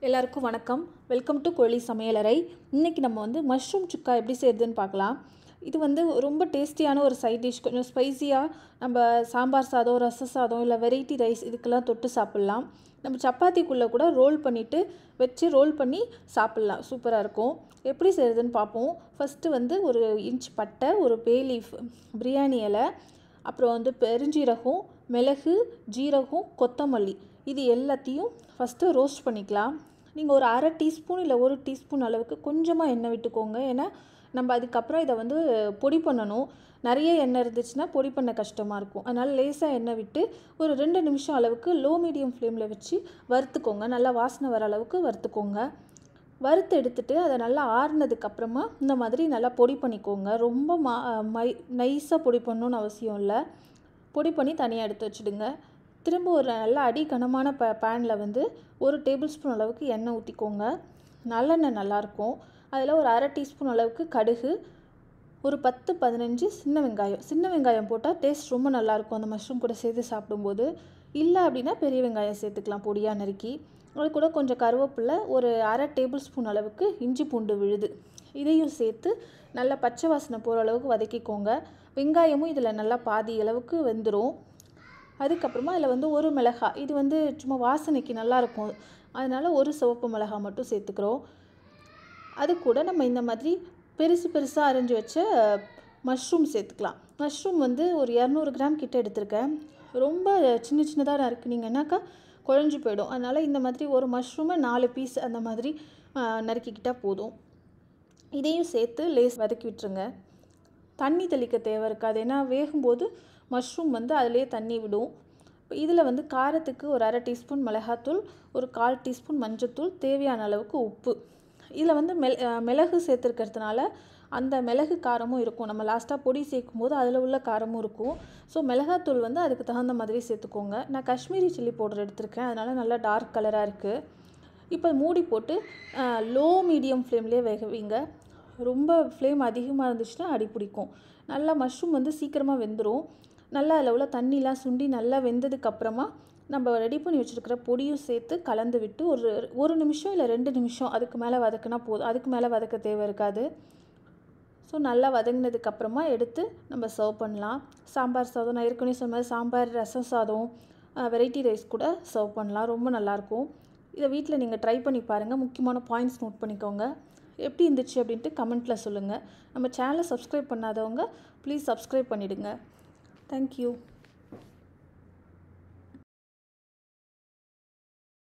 எல்லாருக்கும் வணக்கம் welcome to கோழி சமையலறை இன்றைக்கி நம்ம வந்து மஷ்ரூம் சுக்கா எப்படி செய்யுதுன்னு பார்க்கலாம் இது வந்து ரொம்ப டேஸ்டியான ஒரு சைட் டிஷ் கொஞ்சம் ஸ்பைசியாக நம்ம சாம்பார் சாதம் ரச சாதம் இல்லை வெரைட்டி ரைஸ் இதுக்கெல்லாம் தொட்டு சாப்பிட்லாம் நம்ம சப்பாத்திக்குள்ளே கூட ரோல் பண்ணிவிட்டு வச்சு ரோல் பண்ணி சாப்பிட்லாம் சூப்பராக இருக்கும் எப்படி செய்கிறதுன்னு பார்ப்போம் ஃபஸ்ட்டு வந்து ஒரு இன்ச் பட்டை ஒரு பே லீஃப் பிரியாணி இலை அப்புறம் வந்து பெருஞ்சீரகம் மிளகு ஜீரகம் கொத்தமல்லி இது எல்லாத்தையும் ஃபஸ்ட்டு ரோஸ்ட் பண்ணிக்கலாம் நீங்கள் ஒரு அரை டீஸ்பூன் இல்லை ஒரு டீஸ்பூன் அளவுக்கு கொஞ்சமாக எண்ணெய் விட்டுக்கோங்க ஏன்னா நம்ம அதுக்கப்புறம் இதை வந்து பொடி பண்ணணும் நிறைய எண்ணெய் இருந்துச்சுன்னா பொடி பண்ண கஷ்டமாக இருக்கும் அதனால் லேசாக எண்ணெய் விட்டு ஒரு ரெண்டு நிமிஷம் அளவுக்கு லோ மீடியம் ஃப்ளேமில் வச்சு வறுத்துக்கோங்க நல்லா வாசனை வர அளவுக்கு வறுத்துக்கோங்க வறுத்து எடுத்துட்டு அதை நல்லா ஆறுனதுக்கப்புறமா இந்த மாதிரி நல்லா பொடி பண்ணிக்கோங்க ரொம்ப மா மை நைஸாக பொடி பண்ணணுன்னு அவசியம் இல்லை பொடி பண்ணி தனியாக எடுத்து வச்சுடுங்க திரும்ப ஒரு நல்ல அடி கனமான ப பேனில் வந்து ஒரு டேபிள் ஸ்பூன் அளவுக்கு எண்ணெய் ஊற்றிக்கோங்க நல்லெண்ணெய் நல்லாயிருக்கும் அதில் ஒரு அரை டீஸ்பூன் அளவுக்கு கடுகு ஒரு பத்து பதினஞ்சு சின்ன வெங்காயம் சின்ன வெங்காயம் போட்டால் டேஸ்ட் ரொம்ப நல்லாயிருக்கும் அந்த மஷ்ரூம் கூட சேர்த்து சாப்பிடும்போது இல்லை அப்படின்னா பெரிய வெங்காயம் சேர்த்துக்கலாம் பொடியாக நறுக்கி அது கூட கொஞ்சம் கருவேப்பிலை ஒரு அரை டேபிள் ஸ்பூன் அளவுக்கு இஞ்சி பூண்டு விழுது இதையும் சேர்த்து நல்லா பச்சை வாசனை போகிற அளவுக்கு வதக்கிக்கோங்க வெங்காயமும் இதில் நல்லா பாதி அளவுக்கு வெந்துடும் அதுக்கப்புறமா அதில் வந்து ஒரு மிளகாய் இது வந்து சும்மா வாசனைக்கு நல்லாயிருக்கும் அதனால் ஒரு சிவப்பு மிளகாய் மட்டும் சேர்த்துக்கிறோம் அது கூட நம்ம இந்த மாதிரி பெருசு பெருசாக அரைஞ்சி வச்ச மஷ்ரூம் சேர்த்துக்கலாம் மஷ்ரூம் வந்து ஒரு இரநூறு கிராம் கிட்ட எடுத்திருக்கேன் ரொம்ப சின்ன சின்னதாக நறுக்குனீங்கன்னாக்கா குழஞ்சி போயிடும் அதனால் இந்த மாதிரி ஒரு மஷ்ரூமை நாலு பீஸ் அந்த மாதிரி நறுக்கிக்கிட்டால் போதும் இதையும் சேர்த்து லேஸ் வதக்கி விட்டுருங்க தண்ணி தெளிக்க தேவை இருக்காது ஏன்னா வேகும்போது மஷ்ரூம் வந்து அதிலே தண்ணி விடும் இதில் வந்து காரத்துக்கு ஒரு அரை டீஸ்பூன் மிளகாத்தூள் ஒரு கால் டீஸ்பூன் மஞ்சத்தூள் தேவையான அளவுக்கு உப்பு இதில் வந்து மெல் மிளகு சேர்த்துருக்கிறதுனால அந்த மிளகு காரமும் இருக்கும் நம்ம லாஸ்ட்டாக பொடி சேர்க்கும் போது அதில் உள்ள காரமும் இருக்கும் ஸோ மிளகாத்தூள் வந்து அதுக்கு தகுந்த மாதிரி சேர்த்துக்கோங்க நான் காஷ்மீரி சில்லி பவுடர் எடுத்திருக்கேன் அதனால் நல்லா டார்க் கலராக இருக்குது இப்போ மூடி போட்டு லோ மீடியம் ஃப்ளேம்லேயே வேக வைங்க ரொம்ப ஃப்ளேம் அதிகமாக இருந்துச்சுன்னா அடி பிடிக்கும் நல்லா மஷ்ரூம் வந்து சீக்கிரமாக வெந்துடும் நல்லா அதில் உள்ள தண்ணிலாம் சுண்டி நல்லா வெந்ததுக்கப்புறமா நம்ம ரெடி பண்ணி வச்சுருக்கிற பொடியும் சேர்த்து கலந்து விட்டு ஒரு ஒரு நிமிஷம் இல்லை ரெண்டு நிமிஷம் அதுக்கு மேலே வதக்குனா போதும் அதுக்கு மேலே வதக்க தேவை இருக்காது ஸோ நல்லா வதங்கினதுக்கப்புறமா எடுத்து நம்ம சர்வ் பண்ணலாம் சாம்பார் சாதம் நான் ஏற்கனவே சொன்ன மாதிரி சாம்பார் ரசம் சாதம் வெரைட்டி ரைஸ் கூட சர்வ் பண்ணலாம் ரொம்ப நல்லாயிருக்கும் இதை வீட்டில் நீங்கள் ட்ரை பண்ணி பாருங்கள் முக்கியமான பாயிண்ட்ஸ் நோட் பண்ணிக்கோங்க எப்படி இருந்துச்சு அப்படின்ட்டு கமெண்ட்டில் சொல்லுங்கள் நம்ம சேனலை சப்ஸ்கிரைப் பண்ணாதவங்க ப்ளீஸ் சப்ஸ்கிரைப் பண்ணிவிடுங்க தேங்க்யூ